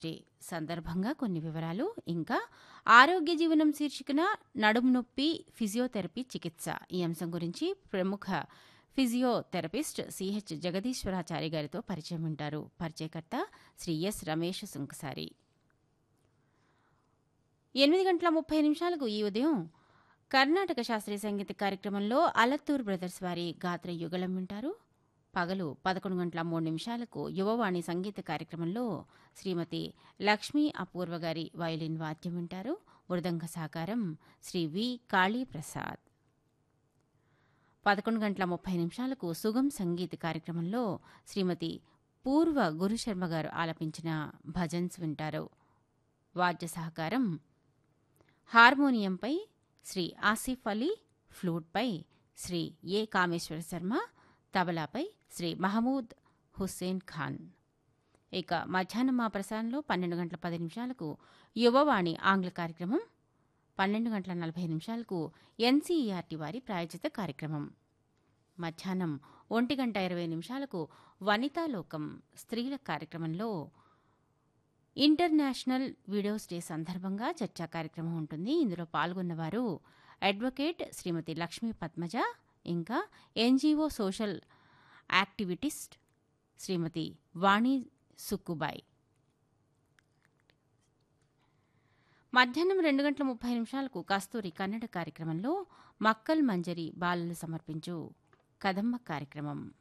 day సందర్భంగా కొన్ని వివరాలు ఇంకా ఆరోగ్య జీవనం శీర్షికన నడుము నొప్పి ఫిజియోథెరపీ చికిత్స ఈ అంశం గురించి ప్రముఖ ఫిజియోథెరపిస్ట్ సిహెచ్ జగదీశ్వరాచారి గారితో పరిచయం ఉంటారు పరిచయకర్త శ్రీ ఎస్ రమేష్ సుంకసారి ఎనిమిది గంటల ముప్పై నిమిషాలకు ఈ ఉదయం కర్ణాటక శాస్త్రీయ సంగీత కార్యక్రమంలో అలత్తూర్ బ్రదర్స్ వారి గాత్ర యుగళం వింటారు పగలు పదకొండు గంటల మూడు నిమిషాలకు యువవాణి సంగీత కార్యక్రమంలో శ్రీమతి లక్ష్మీ అపూర్వ గారి వయలిన్ వాద్యం వింటారు మృదంగ సాకారం శ్రీ వి కాళీప్రసాద్ పదకొండు గంటల ముప్పై నిమిషాలకు సుగం సంగీత కార్యక్రమంలో శ్రీమతి పూర్వ గురుశర్మ గారు ఆలపించిన భజన్స్ వింటారు వాద్య సహకారం హార్మోనియంపై శ్రీ ఆసిఫ్ అలీ ఫ్లూట్పై శ్రీ ఏ కామేశ్వర శర్మ తబలాపై శ్రీ మహమూద్ హుస్సేన్ ఖాన్ ఇక మధ్యాహ్నం మా ప్రసారంలో పన్నెండు గంటల పది నిమిషాలకు యువవాణి ఆంగ్ల కార్యక్రమం పన్నెండు గంటల నలభై నిమిషాలకు ఎన్సీఈఆర్టీ వారి ప్రాయోజిత కార్యక్రమం మధ్యాహ్నం ఒంటి గంట ఇరవై నిమిషాలకు వనితాలోకం స్త్రీల కార్యక్రమంలో ఇంటర్నేషనల్ వీడియోస్ డే సందర్భంగా చర్చా కార్యక్రమం ఉంటుంది ఇందులో పాల్గొన్నవారు అడ్వకేట్ శ్రీమతి లక్ష్మీ పద్మజ ఇంకా NGO social activist Srimathi Vani Sukkubai మధ్యాహ్నం రెండు గంటల ముప్పై నిమిషాలకు కస్తూరి కన్నడ కార్యక్రమంలో మక్కల్ మంజరి బాలలు సమర్పించు కదమ్మ కార్యక్రమం